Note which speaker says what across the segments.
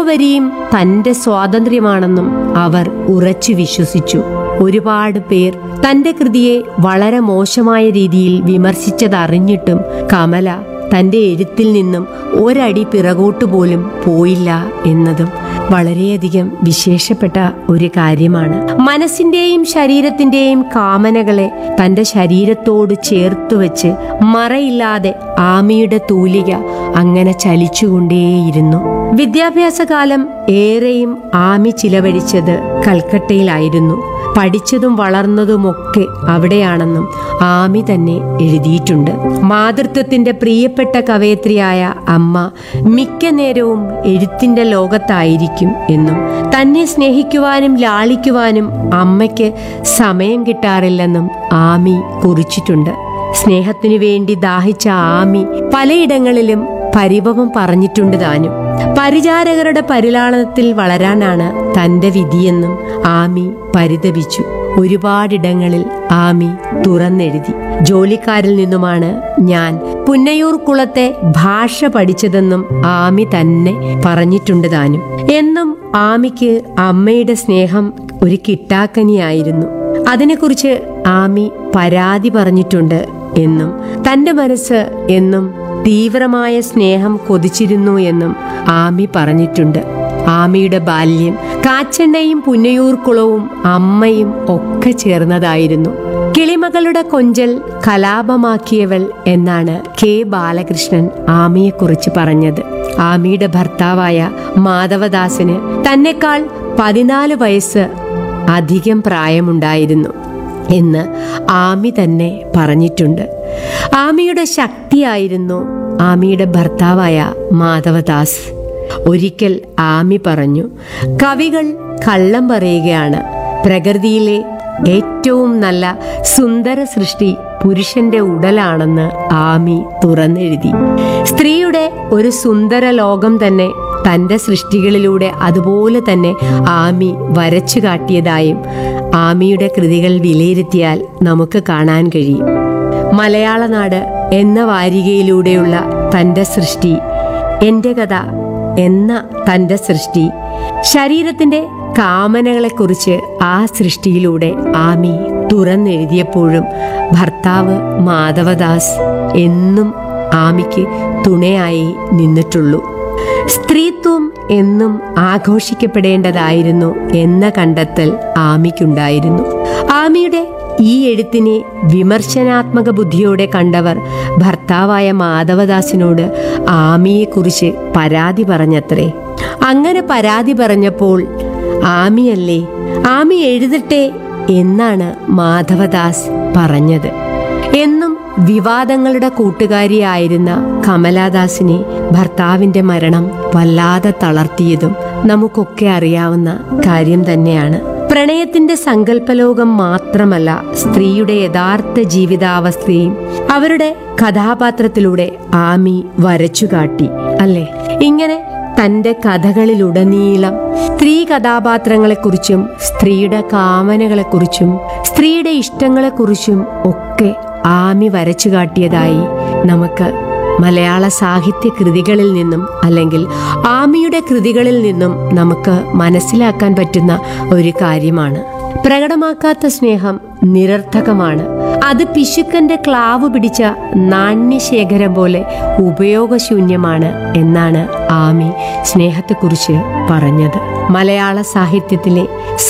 Speaker 1: വരിയും തന്റെ സ്വാതന്ത്ര്യമാണെന്നും അവർ ഉറച്ചു വിശ്വസിച്ചു ഒരുപാട് പേർ തന്റെ കൃതിയെ വളരെ മോശമായ രീതിയിൽ വിമർശിച്ചതറിഞ്ഞിട്ടും കമല തന്റെ എഴുത്തിൽ നിന്നും ഒരടി പിറകോട്ട് പോലും പോയില്ല എന്നതും വളരെയധികം വിശേഷപ്പെട്ട ഒരു കാര്യമാണ് മനസ്സിന്റെയും ശരീരത്തിന്റെയും കാമനകളെ തന്റെ ശരീരത്തോട് ചേർത്തു വെച്ച് മറയില്ലാതെ ആമിയുടെ തൂലിക അങ്ങനെ ചലിച്ചുകൊണ്ടേയിരുന്നു വിദ്യാഭ്യാസകാലം ഏറെയും ആമി ചിലവഴിച്ചത് കൽക്കട്ടയിലായിരുന്നു പഠിച്ചതും വളർന്നതുമൊക്കെ അവിടെയാണെന്നും ആമി തന്നെ എഴുതിയിട്ടുണ്ട് മാതൃത്വത്തിന്റെ പ്രിയപ്പെട്ട കവയത്രിയായ അമ്മ മിക്ക നേരവും എഴുത്തിന്റെ ലോകത്തായിരിക്കും എന്നും തന്നെ സ്നേഹിക്കുവാനും ലാളിക്കുവാനും അമ്മയ്ക്ക് സമയം കിട്ടാറില്ലെന്നും ആമി കുറിച്ചിട്ടുണ്ട് സ്നേഹത്തിനു വേണ്ടി ദാഹിച്ച ആമി പലയിടങ്ങളിലും പരിഭവം പറഞ്ഞിട്ടുണ്ട് താനും പരിചാരകരുടെ പരിലാളനത്തിൽ വളരാനാണ് തന്റെ വിധിയെന്നും ആമി പരിതപിച്ചു ഒരുപാടിടങ്ങളിൽ ആമി തുറന്നെഴുതി ജോലിക്കാരിൽ നിന്നുമാണ് ഞാൻ പുന്നയൂർ കുളത്തെ ഭാഷ പഠിച്ചതെന്നും ആമി തന്നെ പറഞ്ഞിട്ടുണ്ട് താനും എന്നും ആമിക്ക് അമ്മയുടെ സ്നേഹം ഒരു കിട്ടാക്കനിയായിരുന്നു അതിനെക്കുറിച്ച് ആമി പരാതി പറഞ്ഞിട്ടുണ്ട് എന്നും തന്റെ മനസ്സ് എന്നും തീവ്രമായ സ്നേഹം കൊതിച്ചിരുന്നു എന്നും ആമി പറഞ്ഞിട്ടുണ്ട് ആമിയുടെ ബാല്യം കാച്ചെണ്ണയും പുന്നയൂർ കുളവും അമ്മയും ഒക്കെ ചേർന്നതായിരുന്നു കിളിമകളുടെ കൊഞ്ചൽ കലാപമാക്കിയവൾ എന്നാണ് കെ ബാലകൃഷ്ണൻ ആമിയെക്കുറിച്ച് പറഞ്ഞത് ആമിയുടെ ഭർത്താവായ മാധവദാസിന് തന്നെക്കാൾ പതിനാല് വയസ്സ് അധികം പ്രായമുണ്ടായിരുന്നു എന്ന് ആമി തന്നെ പറഞ്ഞിട്ടുണ്ട് ആമിയുടെ ശക്തിയായിരുന്നു ആമിയുടെ ഭർത്താവായ മാധവദാസ് ഒരിക്കൽ ആമി പറഞ്ഞു കവികൾ കള്ളം പറയുകയാണ് പ്രകൃതിയിലെ ഏറ്റവും നല്ല സുന്ദര സൃഷ്ടി പുരുഷന്റെ ഉടലാണെന്ന് ആമി തുറന്നെഴുതി സ്ത്രീയുടെ ഒരു സുന്ദര ലോകം തന്നെ തന്റെ സൃഷ്ടികളിലൂടെ അതുപോലെ തന്നെ ആമി വരച്ചു കാട്ടിയതായും ആമിയുടെ കൃതികൾ വിലയിരുത്തിയാൽ നമുക്ക് കാണാൻ കഴിയും മലയാളനാട് എന്ന വാരികയിലൂടെയുള്ള തന്റെ സൃഷ്ടി എൻ്റെ കഥ എന്ന തന്റെ സൃഷ്ടി ശരീരത്തിന്റെ കാമനകളെക്കുറിച്ച് ആ സൃഷ്ടിയിലൂടെ ആമി തുറന്നെഴുതിയപ്പോഴും ഭർത്താവ് മാധവദാസ് എന്നും ആമിക്ക് തുണയായി നിന്നിട്ടുള്ളൂ സ്ത്രീത്വം എന്നും ആഘോഷിക്കപ്പെടേണ്ടതായിരുന്നു എന്ന കണ്ടെത്തൽ ആമിക്കുണ്ടായിരുന്നു ആമിയുടെ ഈ എഴുത്തിനെ വിമർശനാത്മക ബുദ്ധിയോടെ കണ്ടവർ ഭർത്താവായ മാധവദാസിനോട് ആമിയെക്കുറിച്ച് പരാതി പറഞ്ഞത്രേ അങ്ങനെ പരാതി പറഞ്ഞപ്പോൾ ആമിയല്ലേ ആമി എഴുതട്ടെ എന്നാണ് മാധവദാസ് പറഞ്ഞത് എന്നും വിവാദങ്ങളുടെ കൂട്ടുകാരിയായിരുന്ന കമലാദാസിനെ ഭർത്താവിന്റെ മരണം വല്ലാതെ തളർത്തിയതും നമുക്കൊക്കെ അറിയാവുന്ന കാര്യം തന്നെയാണ് പ്രണയത്തിന്റെ സങ്കല്പലോകം മാത്രമല്ല സ്ത്രീയുടെ യഥാർത്ഥ ജീവിതാവസ്ഥയും അവരുടെ കഥാപാത്രത്തിലൂടെ ആമി വരച്ചുകാട്ടി അല്ലേ ഇങ്ങനെ തന്റെ കഥകളിലുടനീളം സ്ത്രീ കഥാപാത്രങ്ങളെക്കുറിച്ചും സ്ത്രീയുടെ കാമനകളെക്കുറിച്ചും സ്ത്രീയുടെ ഇഷ്ടങ്ങളെക്കുറിച്ചും ഒക്കെ ആമി വരച്ചു കാട്ടിയതായി നമുക്ക് മലയാള സാഹിത്യ കൃതികളിൽ നിന്നും അല്ലെങ്കിൽ ആമിയുടെ കൃതികളിൽ നിന്നും നമുക്ക് മനസ്സിലാക്കാൻ പറ്റുന്ന ഒരു കാര്യമാണ് പ്രകടമാക്കാത്ത സ്നേഹം നിരർത്ഥകമാണ് അത് പിശുക്കന്റെ ക്ലാവ് പിടിച്ച നാണ്യശേഖരം പോലെ ഉപയോഗശൂന്യമാണ് എന്നാണ് ആമി സ്നേഹത്തെക്കുറിച്ച് പറഞ്ഞത് മലയാള സാഹിത്യത്തിലെ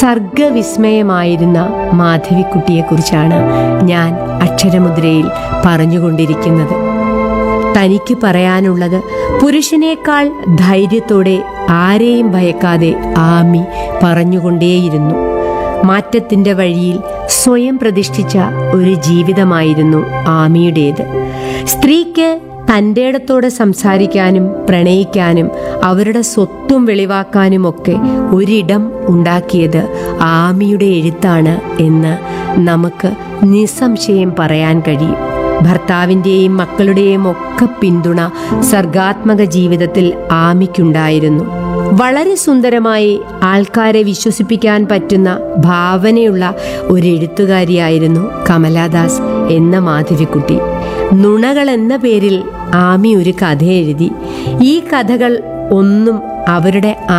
Speaker 1: സർഗവിസ്മയമായിരുന്ന മാധവിക്കുട്ടിയെക്കുറിച്ചാണ് ഞാൻ അക്ഷരമുദ്രയിൽ പറഞ്ഞുകൊണ്ടിരിക്കുന്നത് തനിക്ക് പറയാനുള്ളത് പുരുഷനേക്കാൾ ധൈര്യത്തോടെ ആരെയും ഭയക്കാതെ ആമി പറഞ്ഞുകൊണ്ടേയിരുന്നു മാറ്റത്തിന്റെ വഴിയിൽ സ്വയം പ്രതിഷ്ഠിച്ച ഒരു ജീവിതമായിരുന്നു ആമിയുടേത് സ്ത്രീക്ക് തൻ്റെ ഇടത്തോടെ സംസാരിക്കാനും പ്രണയിക്കാനും അവരുടെ സ്വത്തും വെളിവാക്കാനുമൊക്കെ ഒരിടം ഉണ്ടാക്കിയത് ആമിയുടെ എഴുത്താണ് എന്ന് നമുക്ക് നിസ്സംശയം പറയാൻ കഴിയും ഭർത്താവിൻ്റെയും മക്കളുടെയും ഒക്കെ പിന്തുണ സർഗാത്മക ജീവിതത്തിൽ ആമിക്കുണ്ടായിരുന്നു വളരെ സുന്ദരമായി ആൾക്കാരെ വിശ്വസിപ്പിക്കാൻ പറ്റുന്ന ഭാവനയുള്ള ഒരു എഴുത്തുകാരിയായിരുന്നു കമലാദാസ് എന്ന മാധവിക്കുട്ടി നുണകൾ എന്ന പേരിൽ ആമി ഒരു കഥ എഴുതി ഈ കഥകൾ ഒന്നും അവരുടെ